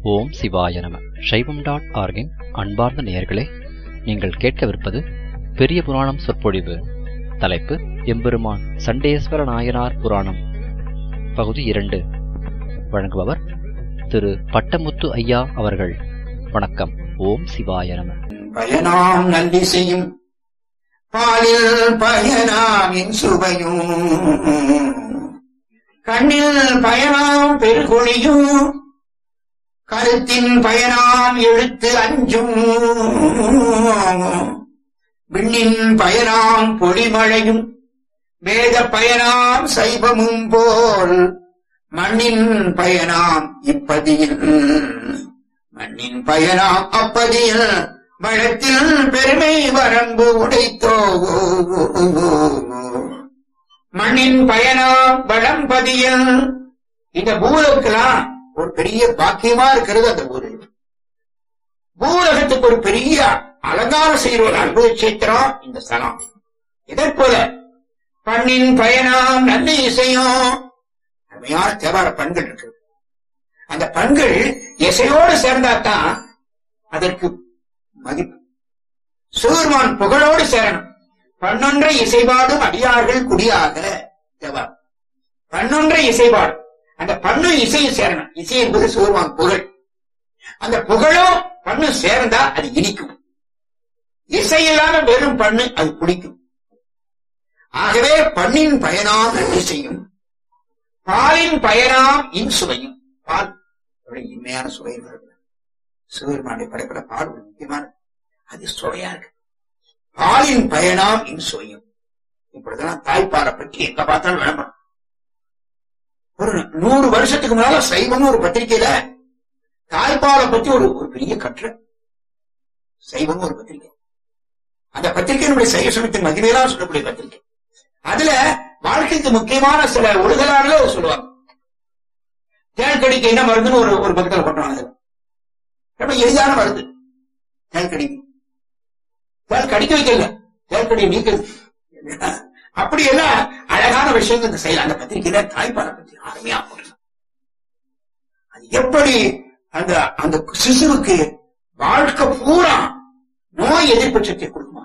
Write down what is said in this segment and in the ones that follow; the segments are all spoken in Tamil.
ஓம் சிவாய நம சைவம் டாட் ஆர்கின் அன்பார்ந்த நேயர்களே நீங்கள் கேட்கவிருப்பது பெரிய புராணம் சொற்பொழிவு தலைப்பு எம்பெருமான் சண்டேஸ்வர நாயனார் புராணம் பகுதி இரண்டு வழங்குபவர் திரு பட்டமுத்து ஐயா அவர்கள் வணக்கம் ஓம் சிவாய நம பயனாம் நன்றி செய்யும் பாலில் பயனாம் என் சுவையும் கண்ணில் பயனாம் பெருகுழியும் கருத்தின் பயனாம் எழுத்து அஞ்சும் விண்ணின் பயனாம் பொழிமழையும் வேத பயனாம் சைவமும் போல் மண்ணின் பயனாம் இப்பதியில் மண்ணின் பயனாம் அப்பதியில் வளத்தில் பெருமை வரம்பு உடைத்தோ மண்ணின் பயனாம் வளம்பதியில் இந்த பூலோக்கெல்லாம் ஒரு பெரிய பாக்கியமா இருக்கிறது அந்த ஊரு பூலகத்துக்கு ஒரு பெரிய அலங்காரம் செய்யற ஒரு அற்புத சேத்திரம் இந்த ஸ்தலம் இதற்போல பண்ணின் பயனாம் நல்ல இசையும் அருமையான தேவார பண்கள் இருக்கு அந்த பண்கள் இசையோடு சேர்ந்தாதான் அதற்கு மதிப்பு சூர்மான் புகழோடு சேரணும் பன்னொன்றை இசைபாடும் அடியார்கள் குடியாக தேவாரம் பன்னொன்றை இசைபாடும் அந்த பண்ணு இசையும் சேரணும் இசை என்பது சூர்மான் புகழ் அந்த புகழும் பண்ணு சேர்ந்தா அது இனிக்கும் இசை இல்லாம வெறும் பண்ணு அது பிடிக்கும் ஆகவே பண்ணின் பயனாம் நன்றி செய்யும் பாலின் பயனாம் இன்சுவையும் பால் ஒரு இன்மையான சுவை வருது சிவபெருமானுடைய படைப்பட பால் ஒரு முக்கியமான அது சுவையா இருக்கு பாலின் பயனாம் இன்சுவையும் இப்படிதான் தாய்ப்பாலை பற்றி எங்க பார்த்தாலும் விளம்பரம் ஒரு நூறு வருஷத்துக்கு முன்னால சைவம்னு ஒரு பத்திரிகையில தாய்ப்பாலை பத்தி ஒரு ஒரு பெரிய கற்று சைவம்னு ஒரு பத்திரிகை அந்த பத்திரிகை நம்முடைய சைவ சமயத்தின் மகிமையெல்லாம் சொல்லக்கூடிய பத்திரிகை அதுல வாழ்க்கைக்கு முக்கியமான சில ஒழுகலாறுகள் சொல்லுவாங்க தேன்கடிக்கு என்ன மருந்துன்னு ஒரு ஒரு பக்கத்தில் கொண்டாங்க ரொம்ப எளிதான மருந்து தேன்கடி தேன் கடிக்க வைக்கல தேன்கடி நீக்குது அப்படி எல்லாம் அழகான விஷயங்கள் இந்த செயல் அந்த பத்திரிகையில தாய்ப்பாலை பத்தி அருமையா போட்டு அது எப்படி அந்த அந்த சிசுவுக்கு வாழ்க்கை பூரா நோய் எதிர்ப்பு சக்தியை கொடுக்குமா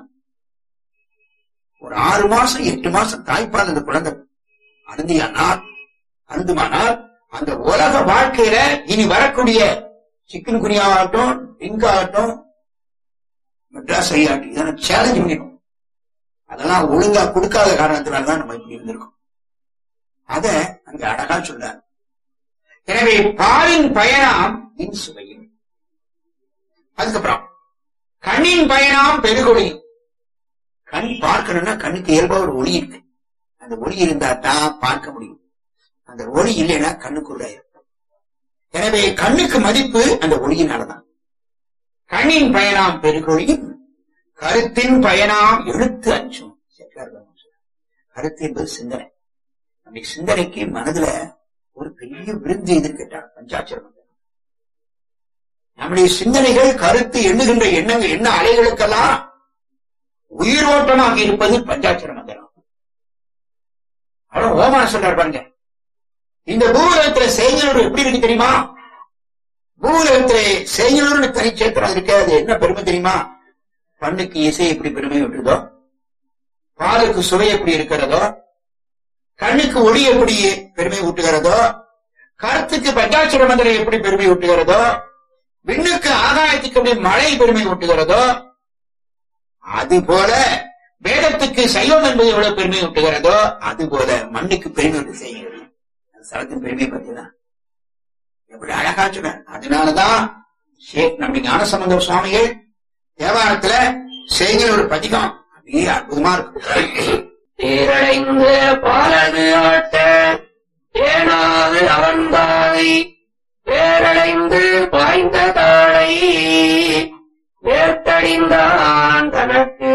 ஒரு ஆறு மாசம் எட்டு மாசம் தாய்ப்பால் அந்த குழந்தை அருந்தியானால் அருந்துமானால் அந்த உலக வாழ்க்கையில இனி வரக்கூடிய சிக்கன் குனியாகட்டும் டிங்க் ஆகட்டும் மெட்ராஸ் ஐயாட்டும் இதெல்லாம் சேலஞ்ச் பண்ணிடும் அதெல்லாம் ஒழுங்கா கொடுக்காத காரணத்தினால்தான் நம்ம இப்படி இருந்திருக்கோம் அத அங்க அழகா சொல்றாரு எனவே பாலின் பயனாம் இன் சுவையும் அதுக்கப்புறம் கண்ணின் பயனாம் பெருகொழியும் கண் பார்க்கணும்னா கண்ணுக்கு இயல்பா ஒரு ஒளி இருக்கு அந்த ஒளி இருந்தா தான் பார்க்க முடியும் அந்த ஒளி இல்லைன்னா கண்ணுக்குள்ள எனவே கண்ணுக்கு மதிப்பு அந்த ஒளியினாலதான் கண்ணின் பயனாம் பெருகொழியும் கருத்தின் பயனாம் எழுத்து அஞ்சும் கருத்து என்பது சிந்தனை நம்முடைய சிந்தனைக்கு மனதுல ஒரு பெரிய விருந்து எதிர்கேட்டார் பஞ்சாட்சரம் நம்முடைய சிந்தனைகள் கருத்து எண்ணுகின்ற எண்ணங்கள் எண்ண அலைகளுக்கெல்லாம் உயிரோட்டமாக இருப்பது பஞ்சாட்சர மந்திரம் அவ்வளவு ஓமான சொல்றார் பாருங்க இந்த பூலகத்துல செய்யலூர் எப்படி இருக்கு தெரியுமா பூலகத்துல செய்யலூர்னு தனிச்சேத்திரம் இருக்கு அது என்ன பெருமை தெரியுமா பண்ணுக்கு இசை எப்படி பெருமை விட்டுதோ பாலுக்கு சுவை எப்படி இருக்கிறதோ கண்ணுக்கு ஒளி எப்படி பெருமை ஊட்டுகிறதோ கருத்துக்கு பஞ்சாட்சர மந்திரம் எப்படி பெருமை ஊட்டுகிறதோ விண்ணுக்கு ஆகாயத்துக்கு எப்படி மழை பெருமை ஊட்டுகிறதோ அது போல வேதத்துக்கு சைவம் என்பது எவ்வளவு பெருமை ஊட்டுகிறதோ அது போல மண்ணுக்கு பெருமை ஊட்டு செய்கிறது சரத்தின் பெருமை பற்றிதான் எப்படி அழகா சொன்ன அதனாலதான் ஷேக் நம்முடைய ஞானசம்பந்த சுவாமிகள் தேவாரத்துல செய்கிற ஒரு பதிகம் அப்படியே அற்புதமா இருக்கும் பேரடைந்து பாலது ஆட்ட ஏனாது அவன்தாய் பேரடைந்து பாய்ந்த தாழை வேர்த்தடிந்தான் தனக்கு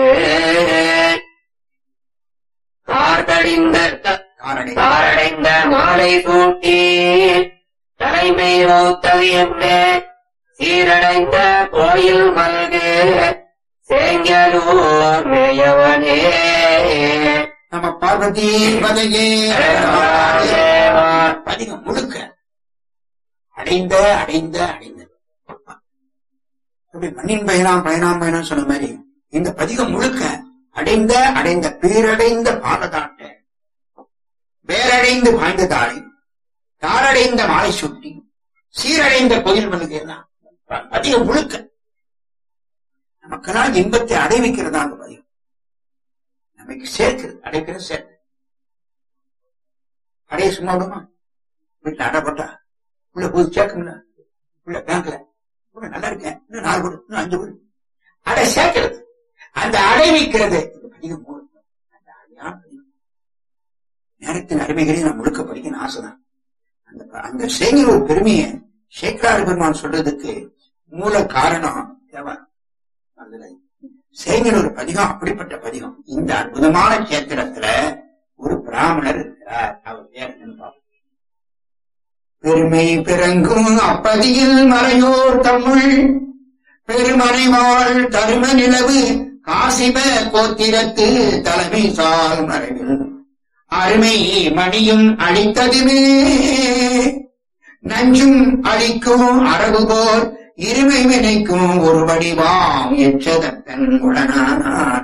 கார்த்தடிந்த காரணி காரடைந்த மாலை சூட்டி தலைமை மூத்தது என்ன சீரடைந்த கோயில் மல்கு சேங்கலூர் மேயவனே நம்ம பார்வதி பதையே பதிகம் முழுக்க அடைந்த அடைந்த அடைந்த அப்படி மண்ணின் பயனாம் பயனாம் பயணம் சொன்ன மாதிரி இந்த பதிகம் முழுக்க அடைந்த அடைந்த பேரடைந்த பாலதாட்ட வேரடைந்து பாய்ந்த தாளை தாரடைந்த மாலை சுட்டி சீரடைந்த கோயில் மல்லுகையெல்லாம் பதிகம் முழுக்க நமக்கெல்லாம் இன்பத்தை அடைவிக்கிறதா அந்த பதிகம் நமக்கு சேர்க்கிறது அடைக்கிறது சேர்க்கிறது அடைய சும்மா விடுமா வீட்டுல அடைப்பட்டா உள்ள போய் சேர்க்குங்களா உள்ள பேங்க்ல உள்ள நல்லா இருக்கேன் இன்னும் நாலு கொடு இன்னும் அஞ்சு கொடு அடை சேர்க்கிறது அந்த அடைவிக்கிறது இந்த பதிகம் முழுக்க அந்த அடையான பதிகம். நேரத்தின் அருமைகளை நான் முழுக்க படிக்கணும் ஆசைதான் அந்த அந்த சேங்கிற ஒரு பெருமையை சேக்கராறு பெருமான் சொல்றதுக்கு மூல காரணம் தேவன் அதுல சேங்கிற ஒரு பதிகம் அப்படிப்பட்ட பதிகம் இந்த அற்புதமான கேத்திரத்துல ஒரு பிராமணர் இருக்கிறார் அவர் பேர் என்னன்னு பார்ப்போம். பெருமை பிறங்கும் அப்பதியில் மறையோர் தம்முள் பெருமறைவாள் தரும நிலவு காசிப கோத்திரத்து தலைமை சால் மறைவில் அருமை மணியும் அளித்ததுமே நஞ்சும் அளிக்கும் அரபு போல் இருமை வினைக்கும் ஒரு வடிவாம் எச்சதத்தன் உடனான்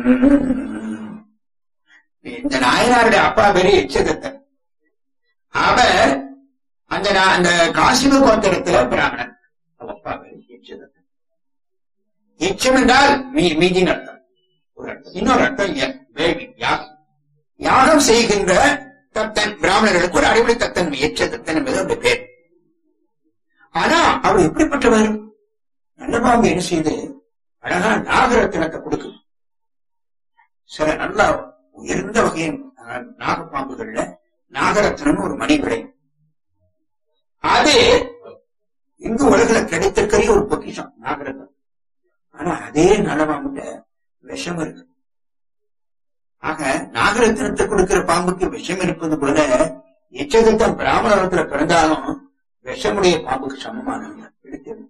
இந்த நாயனாருடைய அப்பா பேரு எச்சதத்தன் அவர் அந்த நா- அந்த காசிப கோத்திரத்துல பிராமணன் அவர் அப்பா பேரு எச்சதத்தன் எச்சம் என்றால் மீ- மீதின்னு அர்த்தம் ஒரு அர்த்தம் இன்னொரு அர்த்தம் ய- வேள்வி யாகம் யாகம் செய்கின்ற தத்தன் பிராமணர்களுக்கு ஒரு அடிப்படை தத்தன் எச்ச தத்தன் என்பது அவருடைய பேர் ஆனா அவர் எப்படிப்பட்டவர் நல்லபாம்பு என்ன செய்து அழகா நாகரத்தினத்தை கொடுக்குது சில நல்ல உயர்ந்த வகையின் அஹ், நாகப்பாம்புகள்ல நாகரத்னம் ஒரு மணி விடை அது இங்கு உலகில கிடைத்திருக்கிற ஒரு பொக்கிஷம் நாகரத்னம் ஆனா அதே நலபாம்புல விஷம் இருக்கு ஆக நாகரத்னத்தை கொடுக்கிற பாம்புக்கு விஷம் இருப்பது போல எச்சகத்தம் பிராமணத்துல பிறந்தாலும் விஷமுடைய பாம்புக்கு சமமானவங்க எடுத்து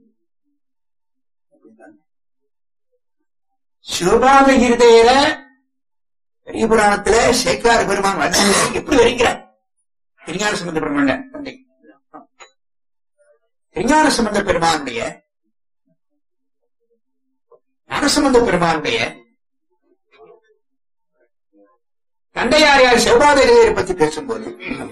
சிவபாத இருதயில பெரிய புராணத்துல சேக்கார பெருமான் வந்து எப்படி வருகிறார் திருஞான சம்பந்த பெருமான் தந்தை திருஞான சம்பந்த பெருமானுடைய ஞானசம்பந்த பெருமானுடைய தந்தையார் யார் சிவபாத இருதயரை பத்தி பேசும்போது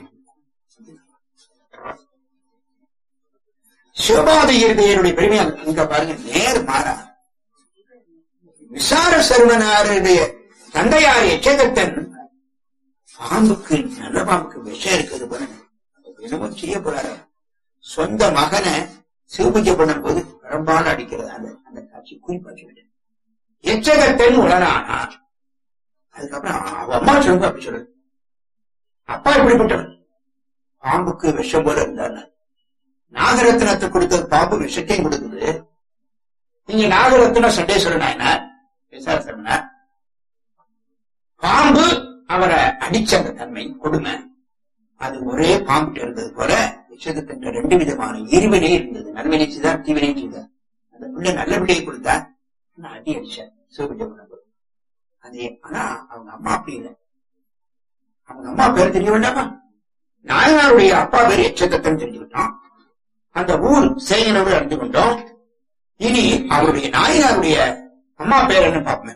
சிவபாத இருதயருடைய பெருமை அங்க- இங்க பாருங்க நேர் மாறா விசார சர்வனாருடைய தந்தையார் எச்சகத்தன் பாம்புக்கு நல்ல பாம்புக்கு விஷம் இருக்குது பாருங்க என்னமோ செய்ய போறாரு சொந்த மகனை சிவபூஜை பண்ணும் போது பரம்பால் அடிக்கிறது அந்த அந்த காட்சி குறிப்பாச்சு விட்டு எச்சகத்தன் உடனானார் அதுக்கப்புறம் அவ அம்மா சொல்லுங்க அப்படி சொல்லுது அப்பா இப்படிப்பட்டவன் பாம்புக்கு விஷம் போல இருந்தார் நாகரத்னத்தை கொடுத்தது பாம்பு விஷத்தையும் கொடுக்குது நீங்க நாகரத்ன சண்டேஸ்வரன் நாயனார் விசாரசரனார் பாம்பு அவரை அடிச்ச அந்த தன்மை கொடுமை அது ஒரே பாம்புட்டு இருந்தது போல விஷத்துக்கு ரெண்டு விதமான இருவினை இருந்தது நல்வினை செய்தார் தீவினை செய்தார் அந்த பிள்ளை நல்ல பிள்ளையை கொடுத்தா நான் அடி அடிச்சார் சிவபூஜை பண்ணும்போது அது ஆனா அவங்க அம்மா அப்படி இல்லை அவங்க அம்மா பேர் தெரிய வேண்டாமா நாயனாருடைய அப்பா பேர் எச்சத்தத்தன் தெரிஞ்சுக்கிட்டோம் அந்த ஊர் சேகனோடு அறிந்து கொண்டோம் இனி அவருடைய நாயனாருடைய அம்மா பேர் என்ன பார்ப்போம்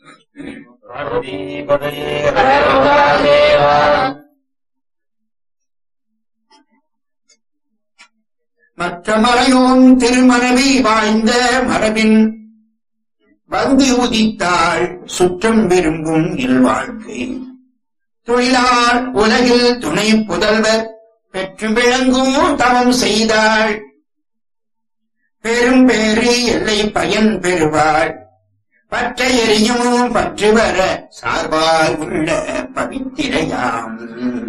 மற்ற மறையோன் திருமணவி வாழ்ந்த மரபின் வந்து உதித்தாள் சுற்றம் விரும்பும் இல்வாழ்க்கை தொழிலார் உலகில் துணை புதல்வர் பெற்று விளங்கும் தவம் செய்தாள் பெரும் பேறு எல்லை பயன் பெறுவாள் பற்ற எரியும் பற்று வர சார்பாய் உள்ள பவித்திரையாம்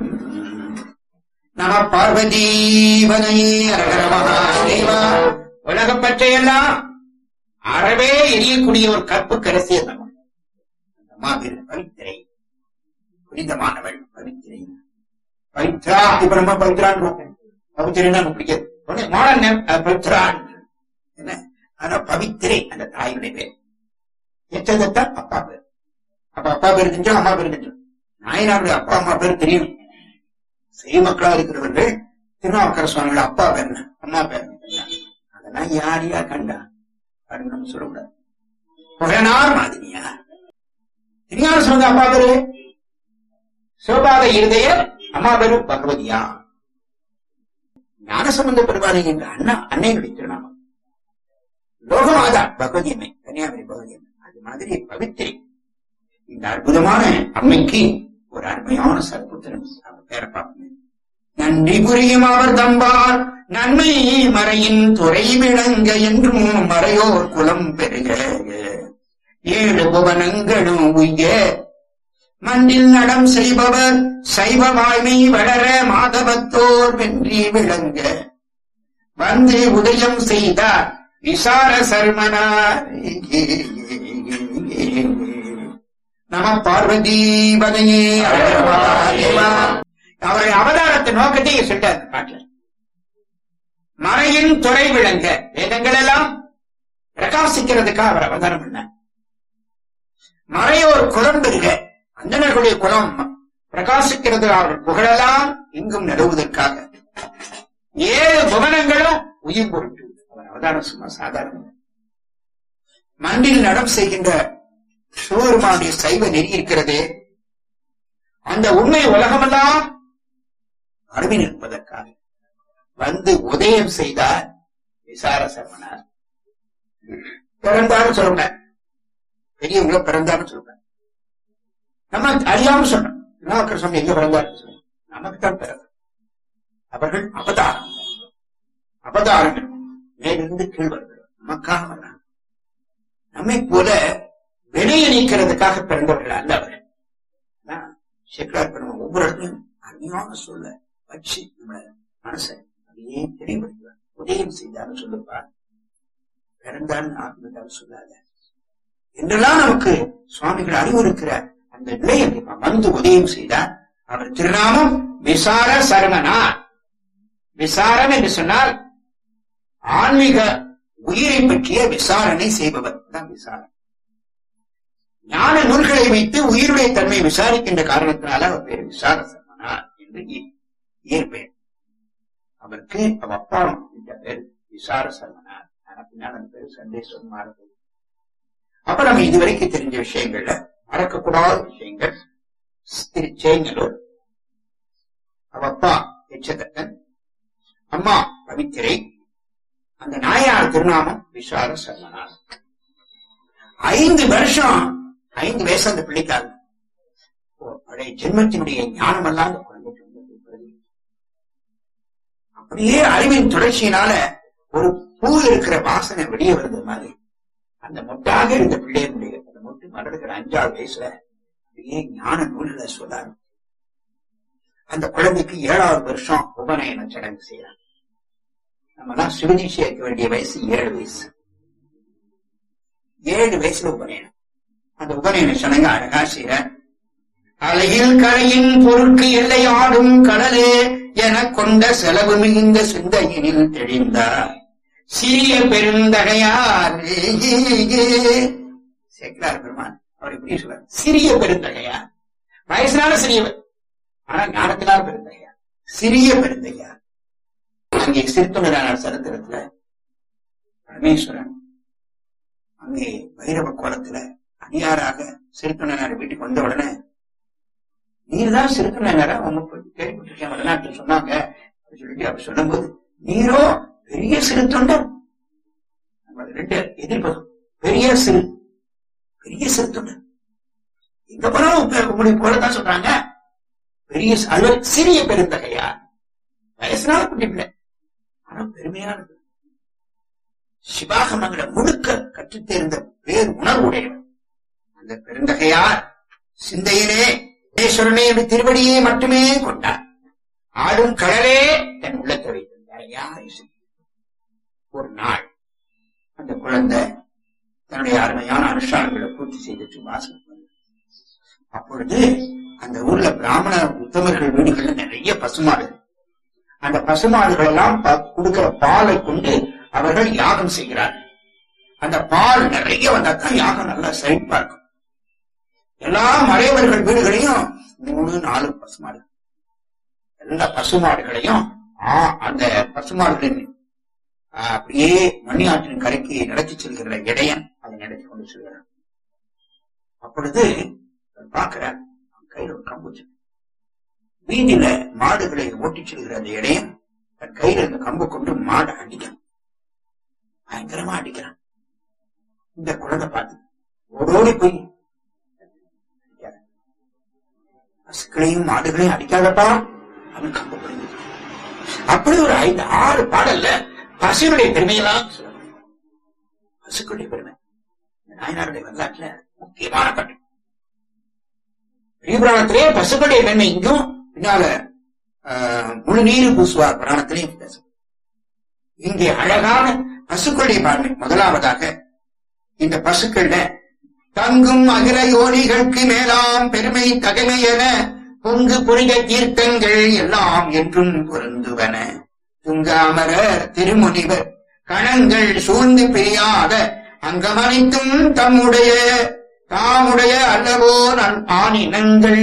நம பார்வதீவனை அரகர மகாதேவா உலகப் பற்றையெல்லாம் அறவே எரியக்கூடிய ஒரு கற்பு கரசிய தமிழ் மாபெரும் பவித்திரை புனிதமானவள் பவித்திரை பவித்ரா இப்ப நம்ம பவித்ரான் பவித்திரைன்னா நமக்கு பிடிக்காது உடனே மாடர்ன் நேம் பவித்ரான் என்ன ஆனா பவித்திரை அந்த தாயுடைய பேர் எச்சதத்தா அப்பா பேர் அப்ப அப்பா பேர் தெரிஞ்சோம் அம்மா பேர் தெரிஞ்சோம் நாயனாருடைய அப்பா அம்மா பேர் தெரியும் செய்ய மக்களா இருக்கிறவர்கள் திருநாவுக்கர சுவாமியோட அப்பா பேர் என்ன அம்மா பேர் அதெல்லாம் யாரையா கண்டா அப்படின்னு நம்ம சொல்லக்கூடாது புகழனார் மாதிரியா திருஞான சொந்த அப்பா பேரு சிவபாத இருதய அம்மா பேரு பகவதியா ஞானசம்பந்த பெருமானை என்ற அண்ணா அன்னையினுடைய திருநாமம் லோகமாதா பகவதி அம்மை கன்னியாகுமரி பகவதி அம்மை அது மாதிரி பவித்திரி இந்த அற்புதமான அம்மைக்கு ஒரு அருமையான சற்புத்திரன் அவர் பேரை பார்ப்போம் நன்றி புரியும் அவர் தம்பார் நன்மை மறையின் துறை விளங்க என்றும் மறையோர் குலம் பெருக ஏழு புவனங்களும் உய்ய மண்ணில் நடம் செய்பவர் சைவ வாய்மை வளர மாதவத்தோர் வென்றி விளங்க வந்து உதயம் செய்தார் விசார சர்மனார் நம பார்வதி பதையே அவருடைய அவதாரத்தை நோக்கத்தை இங்க சொல்லிட்டார் இந்த பாட்டுல மறையின் துறை விளங்க வேதங்கள் எல்லாம் பிரகாசிக்கிறதுக்காக அவர் அவதாரம் பண்ண மறையோர் குலம் பெருக அந்தனர்களுடைய குலம் பிரகாசிக்கிறது அவர் புகழெல்லாம் இங்கும் நிலவுவதற்காக ஏழு புவனங்களும் உயிர் பொருட்டு அவர் அவதாரம் சும்மா சாதாரண மண்ணில் நடம் செய்கின்ற சிவபெருமானுடைய சைவ நெறி இருக்கிறதே அந்த உண்மை உலகமெல்லாம் அருவி நிற்பதற்காக வந்து உதயம் செய்தார் விசார சர்மனார் பிறந்தாரு சொல்றேன் பெரியவங்கள பிறந்தாருன்னு சொல்றேன் நம்ம அறியாம சொன்னோம் திருநாவுக்கர் சுவாமி எங்க பிறந்தாரு நமக்கு தான் பிறகு அவர்கள் அவதாரம் அவதாரங்கள் மேலிருந்து கீழ் வருகிறார் நமக்காக வர்றாங்க நம்மை போல வெளியே நீக்கிறதுக்காக பிறந்தவர்கள் அல்ல அவர்கள் அதான் சேக்கலார் பெருமாள் ஒவ்வொரு இடத்துலையும் அருமையான சொல்ல வச்சு நம்ம மனசை அப்படியே தெளிவுபடுத்துவார் உதயம் செய்தாலும் சொல்லுப்பா பிறந்தாலும் ஆத்மதாலும் சொல்லாத என்றெல்லாம் நமக்கு சுவாமிகள் அறிவுறுக்கிற அந்த நிலையை வந்து உதயம் செய்தார் அவர் திருநாமம் விசார சர்மனார் விசாரம் என்று சொன்னால் ஆன்மீக உயிரை பற்றிய விசாரணை செய்பவர் தான் விசாரம் ஞான நூல்களை வைத்து உயிருடைய தன்மை விசாரிக்கின்ற காரணத்தினால அவர் பேர் விசார சர்மனார் என்று இயற்பெயர் அவருக்கு அவ அப்பா என்ற பேர் விசார சர்மனார் ஆனா பின்னால் அந்த பேர் சண்டேஸ்வரன் மாறுது அப்ப நம்ம இதுவரைக்கும் தெரிஞ்ச விஷயங்கள்ல மறக்கக்கூடாத விஷயங்கள் திரு சேங்கலூர் அவ அப்பா எச்சதத்தன் அம்மா பவித்திரை அந்த நாயார் திருநாமம் விசார சர்மனார் ஐந்து வருஷம் ஐந்து வயசு அந்த பிள்ளைக்காக பழைய ஜென்மத்தினுடைய ஞானம் எல்லாம் அந்த குழந்தைக்கு வந்தது. அப்படியே அறிவின் தொடர்ச்சியினால ஒரு பூ இருக்கிற வாசனை வெளியே வருது மாதிரி அந்த மொட்டாக இருந்த பிள்ளையினுடைய அந்த மொட்டு மலர்கிற அஞ்சாவது வயசுல அப்படியே ஞான நூல்களை சொல்லாரு அந்த குழந்தைக்கு ஏழாவது வருஷம் உபநயன சடங்கு செய்யறாங்க நம்மலாம் சிறுநீ சேர்க்க வேண்டிய வயசு ஏழு வயசு ஏழு வயசுல உபநயனம் அந்த உபநயன சடங்கு அழகா செய்யற அலையில் கரையின் பொருட்கு எல்லை ஆடும் கடலே என கொண்ட செலவு மிகுந்த சிந்தையினில் தெளிந்தார் சிறிய பெருந்தகையார் சேக்கலார் பெருமான் அவர் இப்படி சொல்றார் சிறிய பெருந்தகையார் வயசுனால சிறியவர் ஆனா ஞானத்தினால் பெருந்தகையார் சிறிய பெருந்தகையார் அங்கே சிறுத்துணரான சரித்திரத்துல பரமேஸ்வரன் அங்கே பைரவ கோலத்துல அடியாராக சிறுத்துணரார் வீட்டுக்கு வந்த உடனே நீர்தான் சிறுத்துணரார உங்க கேள்விப்பட்டிருக்கேன் வடநாட்டில் சொன்னாங்க அப்படின்னு சொல்லிட்டு அவர் சொல்லும்போது நீரோ பெரிய சிறு தொண்டர் நம்ம ரெண்டு எதிர்ப்பதும் பெரிய சிறு பெரிய சிறு தொண்டர் எங்க போனாலும் உங்க- உங்களுடைய போலதான் சொல்றாங்க பெரிய சி- அது ஒரு சிறிய பெருந்தகையா வயசுனால குட்டி பிள்ளை ஆனா பெருமையானது சிவாகமங்களை முழுக்க கற்றுத் தேர்ந்த பேர் உணர்வுடையவர் அந்த பெருந்தகையார் சிந்தையிலே ஈஸ்வரனே என்று திருவடியை மட்டுமே கொண்டார் ஆடும் கடலே தன் உள்ளத்தை வைத்திருந்தார் யாரை சிந்தி- ஒரு நாள் அந்த குழந்தை தன்னுடைய அருமையான அனுஷ்டானங்களை பூர்த்தி செய்துட்டு வாசனம் பண்ணது. அப்பொழுது அந்த ஊர்ல பிராமண உத்தமர்கள் வீடுகள்ல நிறைய பசுமாடு அந்த பசுமாடுகள் எல்லாம் ப- கொடுக்கிற பாலை கொண்டு அவர்கள் யாகம் செய்கிறார்கள் அந்த பால் நிறைய வந்தா தான் யாகம் நல்லா செழிப்பா இருக்கும் எல்லா மறைவர்கள் வீடுகளையும் மூணு நாலு பசுமாடு எல்லா பசுமாடுகளையும் ஆ, அந்த பசுமாடுகளின் ஆஹ், அப்படியே மணி ஆற்றின் கரைக்கு நடத்தி செல்கிற இடையன் அதை நடத்தி கொண்டு செல்கிறான் அப்பொழுது அவர் பார்க்கிறார் அவன் கையில ஒரு கம்பு வச்சிருக்கு. வீதியில மாடுகளை ஓட்டிச் செல்கிற அந்த இடையன் தன் கையில இந்த கம்பு கொண்டு மாடை அடிக்கிறான் பயங்கரமா அடிக்கிறான் இந்த குழந்தை பார்த்து ஓடோடி போய் அடிக்காத. பசுக்களையும் மாடுகளையும் அடிக்காதப்பா அவன் கம்பு பிடிங்க அப்படி ஒரு ஐந்து ஆறு பாடல்ல பசுனுடைய பெருமையெல்லாம் சொல்லணும் பசுக்களுடைய பெருமை இந்த நாயனாருடைய வரலாற்றுல முக்கியமான பாட்டு புராணத்திலே பசுக்களுடைய பெருமை இங்கும் பின்னால ஆஹ், முழு நீர் பூசுவார் புராணத்திலையும் பேசும் இங்கே அழகான பசுக்களுடைய பான்மை முதலாவதாக இந்த பசுக்கள்ல தங்கும் அகில யோனிகளுக்கு மேலாம் பெருமை தகைமை என பொங்கு புனித தீர்த்தங்கள் எல்லாம் என்றும் பொருந்துவன துங்காமரர் திருமுனிவர் கணங்கள் சூழ்ந்து பிரியாத அங்கமனைத்தும் தம்முடைய தாமுடைய அல்லவோ நல் ஆனினங்கள்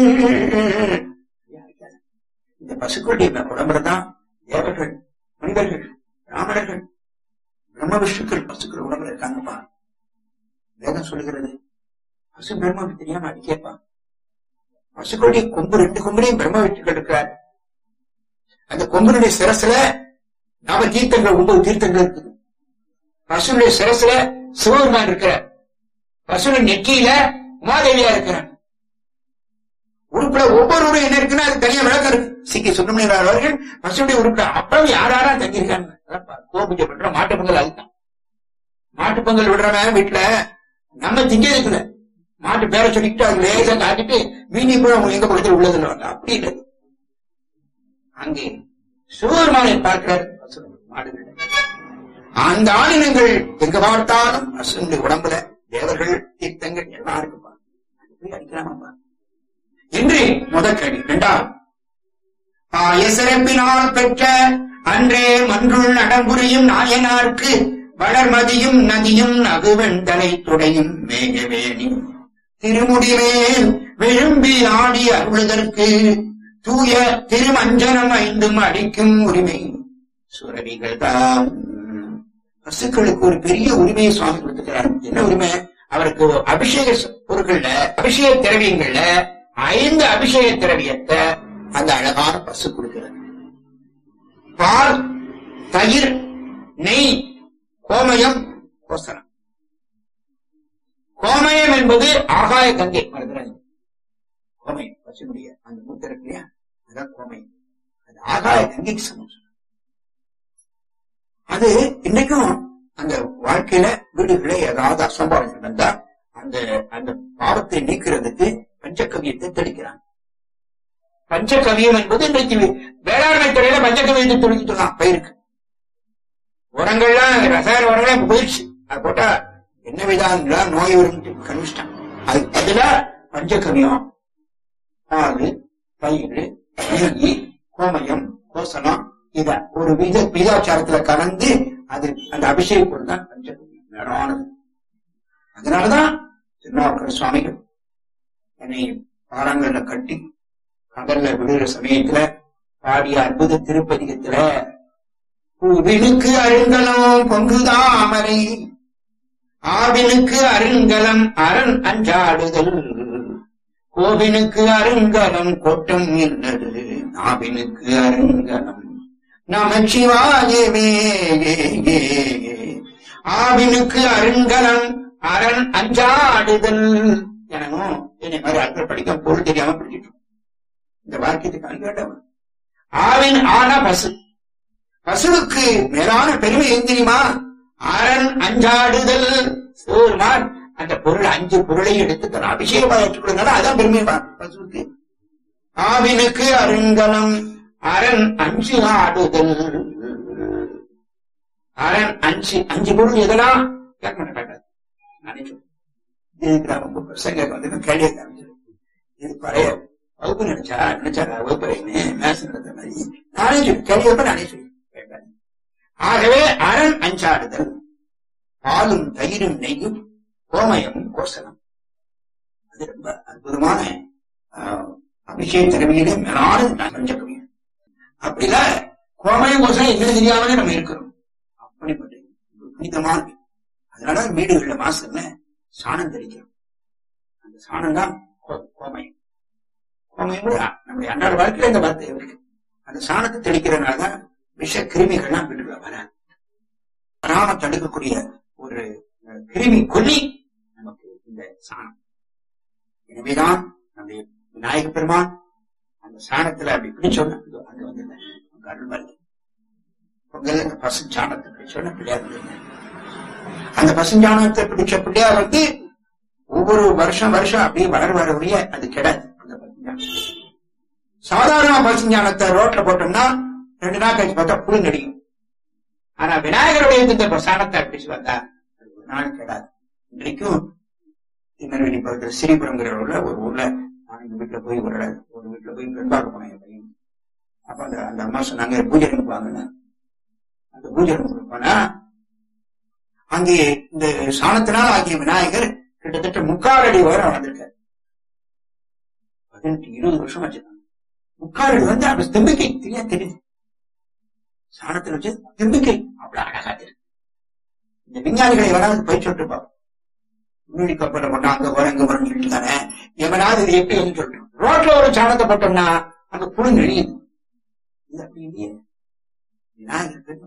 இந்த பசுக்களுடைய உடம்புலதான் தேவர்கள் மனிதர்கள் பிராமணர்கள் பிரம்ம விஷ்ணுக்கள் பசுக்கள் உடம்புல இருக்காங்கப்பா வேதம் சொல்லுகிறது பசு பிரம்மம் தெரியாம அடிக்கேப்பா பசுக்களுடைய கொம்பு ரெண்டு கொம்புலையும் பிரம்ம விஷ்ணுக்கள் இருக்கிறார் அந்த கொம்புனுடைய சிரசுல நவ தீர்த்தங்கள் ஒன்பது தீர்த்தங்கள் இருக்குது பசுனுடைய சிரசுல சிவபெருமான் இருக்கிறார் பசுவின் நெற்றியில உமாதேவியா இருக்கிறார் உறுப்புல ஒவ்வொரு உறுப்பு என்ன இருக்குன்னா அது தனியா விளக்கம் இருக்கு சிக்கி சுப்பிரமணியர் அவர்கள் பசுடைய உறுப்புல அப்புறம் யார் யாரா தங்கியிருக்காங்க கோபூஜை பண்ற மாட்டு பொங்கல் அதுதான் மாட்டு பொங்கல் விடுறவன் வீட்டுல நம்ம திங்கிறதுக்குல மாட்டு பேரை சொல்லிட்டு அது லேசா காட்டிட்டு மீனி கூட அவங்க எங்க பக்கத்தில் உள்ளதுல அப்படி இல்லை அங்கே சிவபெருமானை பார்க்கிறார் பசு மாடுகள் அந்த ஆணினங்கள் எங்க பார்த்தாலும் பசுனுடைய உடம்புல தேவர்கள் தீர்த்தங்கள் எல்லாம் இருக்குப்பா அது போய் அடிக்கலாமாப்பா என்று முதல் கேள்வி இரண்டாவது ஆய சிறப்பினால் பெற்ற அன்றே மன்றுள் நடம்புரியும் நாயனார்க்கு வளர்மதியும் நதியும் நகுவெண்டலை துடையும் மேகவேணி திருமுடிமேல் விரும்பி ஆடி அருளுதற்கு தூய திருமஞ்சனம் ஐந்தும் அடிக்கும் உரிமை சுரவிகள் தான் பசுக்களுக்கு ஒரு பெரிய உரிமையை சுவாமி கொடுத்துக்கிறார் என்ன உரிமை அவருக்கு அபிஷேக பொருட்கள்ல அபிஷேக திரவியங்கள்ல ஐந்து அபிஷேக திரவியத்தை அந்த அழகான பசு கொடுக்கிறது பால் தயிர் நெய் கோமயம் கோசனம் கோமயம் என்பது ஆகாய கங்கை மறந்துடாதீங்க கோமயம் பசுனுடைய அந்த மூத்த இருக்கு இல்லையா அதான் கோமயம் அது ஆகாய கங்கைக்கு சமம் அது இன்னைக்கும் அந்த வாழ்க்கையில வீடுகளே ஏதாவது அசம்பாவிதம் நடந்தா அந்த அந்த பாவத்தை நீக்கிறதுக்கு பஞ்சகவியத்தை தெளிக்கிறாங்க பஞ்சகவியம் என்பது இன்றைக்கு வேளாண்மை துறையில பஞ்சகவியத்தை தெளிச்சுக்கலாம் பயிருக்கு உரங்கள்லாம் ரசாயன உரங்களே இப்ப போயிடுச்சு அது போட்டா என்ன விதங்களா நோய் வரும் கண்டுச்சிட்டாங்க அது பதிலா பஞ்சகவியம் பால் பயிர் நெய் கோமயம் கோசனம் இத ஒரு வித விதாச்சாரத்துல கலந்து அது அந்த அபிஷேக பொருள் தான் பஞ்சகவியம் மேலானது அதனாலதான் திருநாவுக்கர சுவாமிகள் என்னை பாறாங்கல்ல கட்டி கடல்ல விடுகிற சமயத்துல பாடிய அற்புத திருப்பதிகத்துல பூவினுக்கு அருங்கலம் பொங்குதாமரை ஆவினுக்கு அருங்கலம் அரண் அஞ்சாடுதல் கோவினுக்கு அருங்கலம் கொட்டம் இல்லது நாவினுக்கு அருங்கலம் நமச்சிவாயவே ஆவினுக்கு அருங்கலம் அரண் அஞ்சாடுதல் எனவும் என்னை மாதிரி அர்த்தம் படிக்க பொருள் தெரியாம படிச்சிட்டு இந்த வாக்கியத்துக்கு அங்கேட்டவன் ஆவின் ஆன பசு பசுவுக்கு மேலான பெருமை எது தெரியுமா அரண் அஞ்சாடுதல் சோர்மான் அந்த பொருள் அஞ்சு பொருளை எடுத்து தன் அபிஷேகமாக ஏற்றுக்கொள்ளுங்க அதான் பெருமை பசுவுக்கு ஆவினுக்கு அருங்கலம் அரண் அஞ்சு ஆடுதல் அரண் அஞ்சு அஞ்சு பொருள் எதெல்லாம் கேட்க மாட்டேன் நானே சொல்றேன். இதுக்கு நான் ரொம்ப பிரசங்க வந்து நான் கேள்வியை காமிச்சிருக்கேன் இது பழைய வகுப்பு நினைச்சா நினைச்சா வகுப்பறைன்னு மேச நடத்த மாதிரி நானே சொல்லி கேள்வியப்ப நானே சொல்லி கேட்காது ஆகவே அரண் அஞ்சாடுதல் பாலும் தயிரும் நெய்யும் கோமயமும் கோசனம் அது ரொம்ப அற்புதமான ஆஹ், அபிஷேக திறமையிலே மேலான நான் பஞ்சகவியம் அப்படில கோமயம் கோசனம் என்ன தெரியாமலே நம்ம இருக்கிறோம் அப்படிப்பட்ட ஒரு புனிதமான வீடு. அதனால வீடுகள்ல வாசல்ல சாணம் தெளிக்கிறோம் அந்த சாணம் தான் கோ- கோமயம் கோமயம் கூட நம்முடைய அன்றாட வாழ்க்கையில இந்த வார்த்தை இருக்கு அந்த சாணத்தை தெளிக்கிறதுனாலதான் விஷ கிருமிகள்லாம் வீட்டுக்குள்ள வராது வராம தடுக்கக்கூடிய ஒரு அஹ், கிருமி கொல்லி நமக்கு இந்த சாணம் எனவேதான் நம்முடைய விநாயக பெருமான் அந்த சாணத்துல அப்படி பிடிச்சோன்னு அங்க வந்து அருள் வருது பொங்கல் அந்த பசு சாணத்தை பிடிச்சோன்னு பிள்ளையார் வந்திருந்தார். அந்த பசுஞ்சாணத்தை பிடிச்ச பிள்ளையார் வந்து ஒவ்வொரு வருஷம் வருஷம் அப்படியே வளர வர வழிய அது கிடாது அந்த பசுஞ்சாணம் சாதாரண பசுஞ்சாணத்தை ரோட்ல போட்டோம்னா ரெண்டு நாள் கழிச்சு பார்த்தா புழு நடிக்கும் ஆனா விநாயகருடைய இந்த சாணத்தை பிடிச்சு வந்தா அது ஒரு நாள் கெடாது இன்றைக்கும் திருநெல்வேலி பக்கத்துல ஸ்ரீபுரங்கிற ஊர்ல ஒரு ஊர்ல நான் எங்க வீட்டுல போய் ஒரு இடம் ஒரு வீட்டுல போய் பெண் பார்க்க போனேன் என் பையன் அப்ப அந்த அந்த அம்மா சொன்னாங்க பூஜை அனுப்புவாங்கன்னு அந்த பூஜை அனுப்ப போனா அங்கே இந்த சாணத்தினால் ஆகிய விநாயகர் கிட்டத்தட்ட முக்கால் அடி வரை வளர்ந்திருக்காரு பதினெட்டு இருபது வருஷம் வச்சிருக்காங்க முக்கால் அடி வந்து அந்த திம்பிக்கை தெரியா தெரியுது சாணத்தில் வச்சு திம்பிக்கை அவ்வளவு அழகா தெரியுது இந்த விஞ்ஞானிகளை வராது பயிற்சி விட்டு பார்ப்போம் முன்னாடி கப்பல போட்டா அங்க போற இங்க போறேன்னு சொல்லிட்டு தானே எவனாவது இது எப்படி வந்து சொல்றோம் ரோட்ல ஒரு சாணத்தை போட்டோம்னா அங்க புழு நெழியுது இது அப்படி இல்லையே விநாயகர் பெருமை.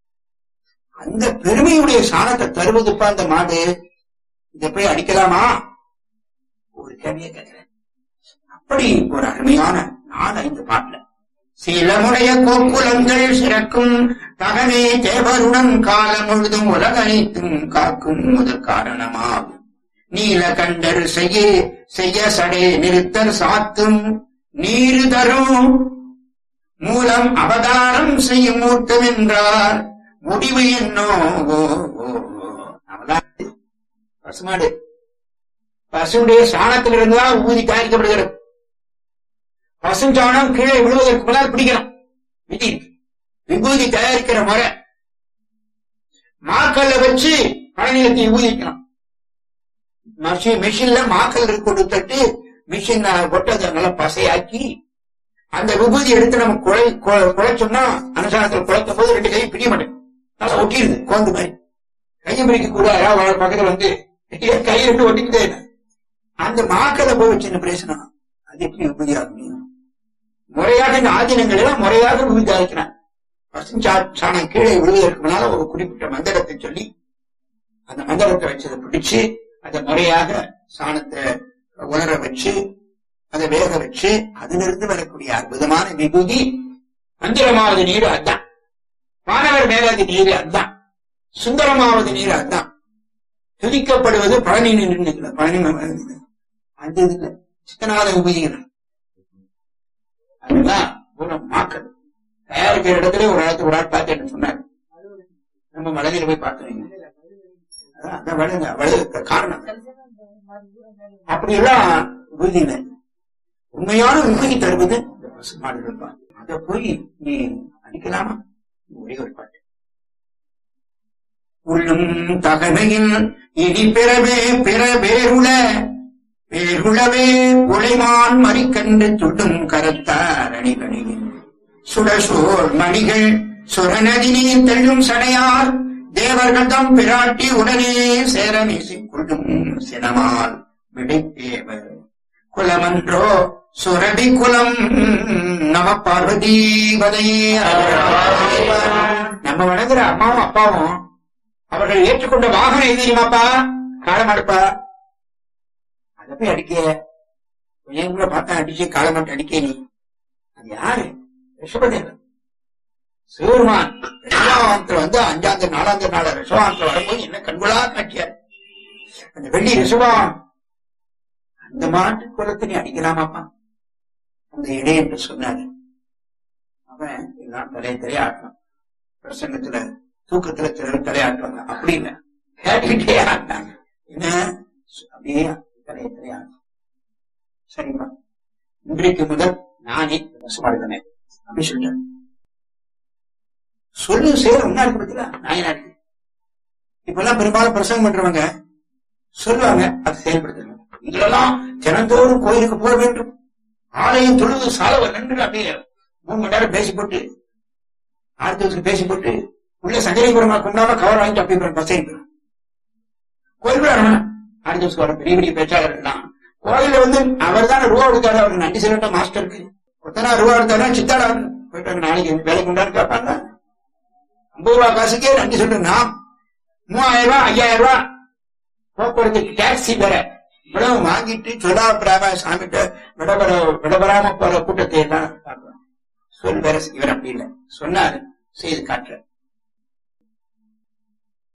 அந்த பெருமையுடைய சாணத்தை தருவதுப்பா அந்த மாடு இத போய் அடிக்கலாமா ஒரு கேள்வியை கேட்கிறேன் அப்படி ஒரு அருமையான நாள் ஐந்து பாட்டுல சிலமுடைய கோக்குலங்கள் சிறக்கும் தகனே தேவருடன் காலம் முழுதும் உலகனைத்தும் காக்கும் முதல் காரணமாகும் நீலகண்டர் செய்ய செய்ய சடே நிறுத்தர் சாத்தும் நீரு தரும் மூலம் அவதாரம் செய்யும் மூர்த்தம் என்றார் முடிவு என்னோ ஓ, ஓ, ஓ. அவதான் பசுமாடு பசுடைய சாணத்திலிருந்து தான் ஊதி தயாரிக்கப்படுகிறது பசுஞ்சாணம் கீழே விழுவதற்கு முன்னால் பிடிக்கணும் விதி இருக்கு. விபூதி தயாரிக்கிற முறை மாக்கல்ல வச்சு பழநிலத்தை ஊதிக்கணும் மெஷின் மெஷின்ல மாக்கல் கொடுத்துட்டு மிஷின் கொட்டதை நல்லா பசையாக்கி அந்த விபூதி எடுத்து நம்ம குழை கு- குழைச்சோம்னா அனுசாரத்தில் குழைக்கும் போது ரெண்டு கை பிரிய மாட்டேன் நல்லா ஒட்டிடுது கோந்து மாதிரி கையை பிரிக்க கூட யாராவது பக்கத்துல வந்து ஏன் கை ரெண்டு ஒட்டிக்கிட்டே இருக்கு. அந்த மாக்களை போய் வச்சு என்ன பிரயோசனம் அது எப்படி விபூதி ஆக முடியும் முறையாக இந்த ஆதீனங்கள் எல்லாம் முறையாக விபூதி ஆகிக்கிறான் பசுஞ்சா சாணம் கீழே விழுவதற்கு முன்னால ஒரு குறிப்பிட்ட மந்திரத்தை சொல்லி அந்த மந்திரத்தை வச்சதை பிடிச்சு அதை முறையாக சாணத்தை உலர வச்சு அதை வேக வச்சு அதிலிருந்து வரக்கூடிய அற்புதமான விபூதி மந்திரமாவது நீர் அதான் மாணவர் மேலாதி நீர் அதான் சுந்தரமாவது நீர் அதான் துதிக்கப்படுவது பழனி நின்று பழனி ம- அந்த இது இல்ல சித்தநாத விபூதிகள் அதுதான் ஒரு மாக்கள் தயாரிக்கிற இடத்துல ஒரு இடத்துல ஒரு ஆள் பார்த்தேன்னு சொன்னார் நம்ம மலையில போய் பார்த்தோம் அதான் அந்த வழுங்க வழுக காரணம் அப்படி எல்லாம் விபூதி இல்லை உண்மையான விபூதி தருவது இந்த பசுமாடுகள் தான் அதை போய் நீ அடிக்கலாமா ஒரே ஒரு பாட்டு உள்ளும் தகவையில் இனி பிறவே பிற வேறுள வேறுளவே உழைமான் மறிக்கன்று துள்ளும் கரத்தார் அணிகணியில் சுடசோர் மணிகள் சுரநதி நீர் தெள்ளும் சடையார் தேவர்கள் தம் பிராட்டி உடனே சேரமீசிக் கொள்ளும் சினமால் விடைத்தேவர் குலமன்றோ சுரபி குலம் நம பார்வதீவதையே நம்ம வணங்குற அம்மாவும் அப்பாவும் அவர்கள் ஏற்றுக்கொண்ட வாகனம் எது தெரியுமாப்பா காலமாடுப்பா அதை போய் அடிக்க கொஞ்சம் கூட பார்த்தா அடிச்சு காலமாட்டு அடிக்க நீ அது யாரு ரிஷபதேவன் சிவருமான் ரிஷபாவனத்துல வந்து அஞ்சாந்து நாலாந்து நாள் ரிஷபாவனத்துல வரும்போது என்ன கண்கொள்ளா காட்சியார் அந்த வெள்ளி ரிஷபாவன் அந்த மாட்டு குலத்தை நீ அடிக்கலாமாப்பா அந்த இடை என்று சொன்னாரு அவன் எல்லாம் தலையை தலையாட்டணும் பிரசங்கத்துல தூக்கத்துல சிலர் தலையாட்டுவாங்க அப்படி இல்லை கேட்டுக்கிட்டே ஆட்டினாங்க என்ன அப்படியே தலையை தலையாட்டணும் சரிம்மா இன்றைக்கு முதல் நானே பசுமாடுதனே அப்படி சொல்லிட்டேன் சொல்லு செயல் ஒன்னா இருக்கு பத்தியா நாயனா இருக்கு இப்பெல்லாம் பெரும்பாலும் பிரசங்கம் பண்றவங்க சொல்லுவாங்க அது செயல்படுத்துறாங்க இதெல்லாம் தினந்தோறும் கோயிலுக்கு போக வேண்டும் ஆலயம் தொழுது சாலவ நன்று அப்படியே மூணு மணி நேரம் பேசி போட்டு ஆர்த்தத்துக்கு பேசி போட்டு உள்ள சங்கரிபுரமா கொண்டாம கவர் வாங்கிட்டு அப்படி போய் பசங்க போயிடும் கோயில் அரமணம் அடுத்த வருஷம் வர பெரிய பெரிய பேச்சாளர்கள்லாம் கோயில்ல வந்து அவர் தானே ரூபா கொடுத்தாரு அவருக்கு நன்றி சொல்லட்டும் மாஸ்டருக்கு ஒத்தனா ரூபா எடுத்தாரு சித்தாடா போயிட்டு நாளைக்கு வேலைக்கு உண்டாரு கேட்பாங்க ஐம்பது ரூபா காசுக்கே நன்றி சொல்றேன் நான் மூவாயிரம் ரூபாய் ஐயாயிரம் ரூபாய் போக்குவரத்துக்கு டாக்ஸி வேற இவ்வளவு வாங்கிட்டு சொல்லாப்பிடாம சாமிகிட்ட விடபெற விடபெறாம போற கூட்டத்தை எல்லாம் பார்க்கிறோம் சொல் வேற இவர் அப்படி இல்லை சொன்னாரு செய்து காட்டுற